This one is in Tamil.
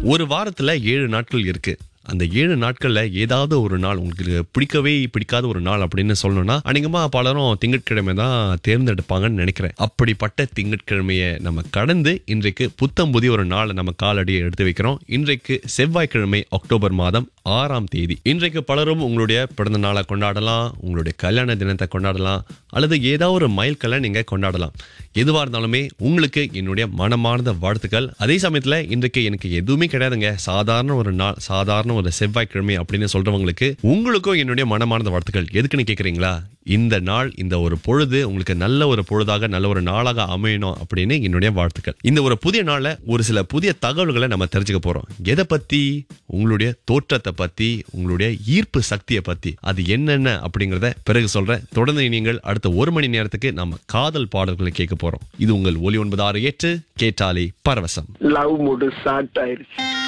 ஒரு வாரத்துல ஏழு நாட்கள் இருக்கு அந்த ஏழு நாட்கள்ல ஏதாவது ஒரு நாள் உங்களுக்கு பிடிக்கவே பிடிக்காத ஒரு நாள் அப்படின்னு சொல்லணும்னா அநேகமா பலரும் திங்கட்கிழமை தான் தேர்ந்தெடுப்பாங்கன்னு நினைக்கிறேன் அப்படிப்பட்ட திங்கட்கிழமையை நம்ம கடந்து இன்றைக்கு புத்தம் புதிய ஒரு நாளை நம்ம காலடியை எடுத்து வைக்கிறோம் இன்றைக்கு செவ்வாய்க்கிழமை அக்டோபர் மாதம் ஆறாம் தேதி இன்றைக்கு பலரும் உங்களுடைய பிறந்த நாளை கொண்டாடலாம் உங்களுடைய கல்யாண தினத்தை கொண்டாடலாம் அல்லது ஏதாவது ஒரு மைல்கல்லை நீங்க கொண்டாடலாம் எதுவா இருந்தாலுமே உங்களுக்கு என்னுடைய மனமார்ந்த வாழ்த்துக்கள் அதே சமயத்துல இன்றைக்கு எனக்கு எதுவுமே கிடையாதுங்க சாதாரண ஒரு நாள் சாதாரண ஒரு செவ்வாய்க்கிழமை அப்படின்னு சொல்றவங்களுக்கு உங்களுக்கும் என்னுடைய மனமார்ந்த வாழ்த்துக்கள் எதுக்குன்னு கேக்குறீங்களா இந்த நாள் இந்த ஒரு பொழுது உங்களுக்கு நல்ல ஒரு பொழுதாக நல்ல ஒரு நாளாக அமையணும் அப்படின்னு என்னுடைய வாழ்த்துக்கள் இந்த ஒரு புதிய நாள்ல ஒரு சில புதிய தகவல்களை நம்ம தெரிஞ்சுக்க போறோம் எதை பத்தி உங்களுடைய தோற்றத்தை பத்தி உங்களுடைய ஈர்ப்பு சக்தியை பத்தி அது என்னென்ன அப்படிங்கறத பிறகு சொல்றேன் தொடர்ந்து நீங்கள் அடுத்த ஒரு மணி நேரத்துக்கு நம்ம காதல் பாடல்களை கேட்க போறோம் இது உங்கள் ஒலி ஒன்பது ஆறு எட்டு கேட்டாலே பரவசம் லவ் மூடு ஸ்டார்ட் ஆயிருச்சு